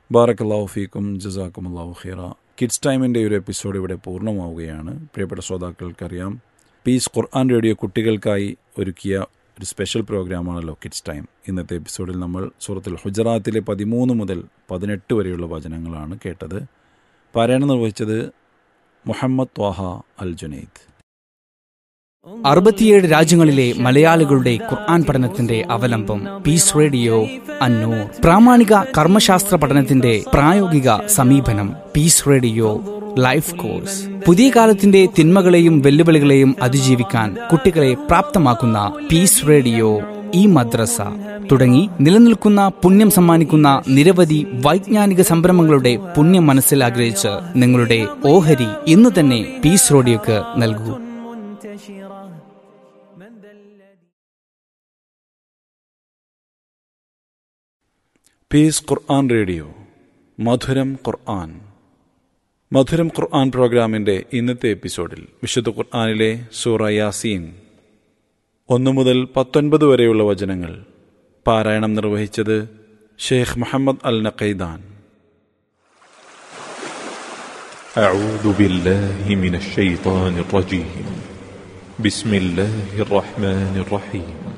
ബാറക്കല്ലാഹു ഫീക്കും ജസാക്കും അള്ളാഹു ഖീറ കിഡ്സ് ടൈമിൻ്റെ ഒരു എപ്പിസോഡ് ഇവിടെ പൂർണ്ണമാവുകയാണ് പ്രിയപ്പെട്ട ശ്രോതാക്കൾക്കറിയാം പീസ് ഖുർആൻ റേഡിയോ കുട്ടികൾക്കായി ഒരുക്കിയ ഒരു സ്പെഷ്യൽ പ്രോഗ്രാമാണല്ലോ കിഡ്സ് ടൈം ഇന്നത്തെ എപ്പിസോഡിൽ നമ്മൾ സൂറത്തുൽ ഹുജറാത്തിലെ പതിമൂന്ന് മുതൽ പതിനെട്ട് വരെയുള്ള വചനങ്ങളാണ് കേട്ടത് പാരായണം നിർവഹിച്ചത് മുഹമ്മദ് ത്വാഹ അൽ ജുനൈദ് അറുപത്തിയേഴ് രാജ്യങ്ങളിലെ മലയാളികളുടെ ഖുർആൻ പഠനത്തിന്റെ അവലംബം പീസ് റേഡിയോ അന്നൂർ പ്രാമാണിക കർമ്മശാസ്ത്ര പഠനത്തിന്റെ പ്രായോഗിക സമീപനം പീസ് റേഡിയോ ലൈഫ് കോഴ്സ് പുതിയ കാലത്തിന്റെ തിന്മകളെയും വെല്ലുവിളികളെയും അതിജീവിക്കാൻ കുട്ടികളെ പ്രാപ്തമാക്കുന്ന പീസ് റേഡിയോ ഈ മദ്രസ തുടങ്ങി നിലനിൽക്കുന്ന പുണ്യം സമ്മാനിക്കുന്ന നിരവധി വൈജ്ഞാനിക സംരംഭങ്ങളുടെ പുണ്യം മനസ്സിൽ ആഗ്രഹിച്ച് നിങ്ങളുടെ ഓഹരി ഇന്ന് തന്നെ പീസ് റേഡിയോക്ക് നൽകൂ പീസ് ഖുർആൻ റേഡിയോ മധുരം ഖുർആൻ മധുരം ഖുർആൻ പ്രോഗ്രാമിൻ്റെ ഇന്നത്തെ എപ്പിസോഡിൽ വിശുദ്ധ ഖുർആനിലെ സൂറ യാസീൻ ഒന്നു മുതൽ പത്തൊൻപത് വരെയുള്ള വചനങ്ങൾ പാരായണം നിർവഹിച്ചത് ഷെയ്ഖ് മുഹമ്മദ് അൽ നഖൈദാൻ أعوذ بالله من الشيطان الرجيم بسم الله الرحمن الرحيم